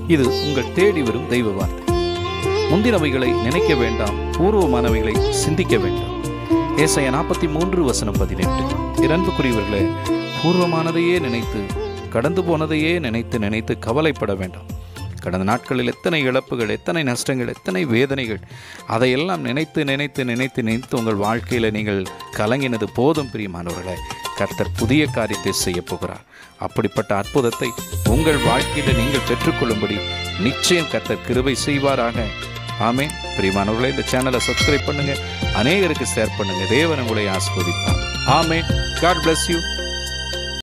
இது உங்கள் தேடி வரும் தெய்வ வார்த்தை முந்தினவைகளை நினைக்க வேண்டாம் பூர்வமானவைகளை சிந்திக்க வேண்டாம் ஏசாய நாற்பத்தி மூன்று வசனம் பதினெட்டு இரண்டுக்குரியவர்களே பூர்வமானதையே நினைத்து கடந்து போனதையே நினைத்து நினைத்து கவலைப்பட வேண்டாம் கடந்த நாட்களில் எத்தனை இழப்புகள் எத்தனை நஷ்டங்கள் எத்தனை வேதனைகள் அதையெல்லாம் நினைத்து நினைத்து நினைத்து நினைத்து உங்கள் வாழ்க்கையில் நீங்கள் கலங்கினது போதும் பிரியமானவர்களே கர்த்தர் புதிய காரியத்தை செய்ய போகிறார் அப்படிப்பட்ட அற்புதத்தை உங்கள் வாழ்க்கையில் நீங்கள் பெற்றுக்கொள்ளும்படி நிச்சயம் கர்த்தர் கிருபை செய்வாராக ஆமே பிரியமானவர்களே இந்த சேனலை சப்ஸ்கிரைப் பண்ணுங்க அநேகருக்கு ஷேர் பண்ணுங்க தேவன் உங்களை ஆஸ்வதிப்பார் ஆமே காட் bless யூ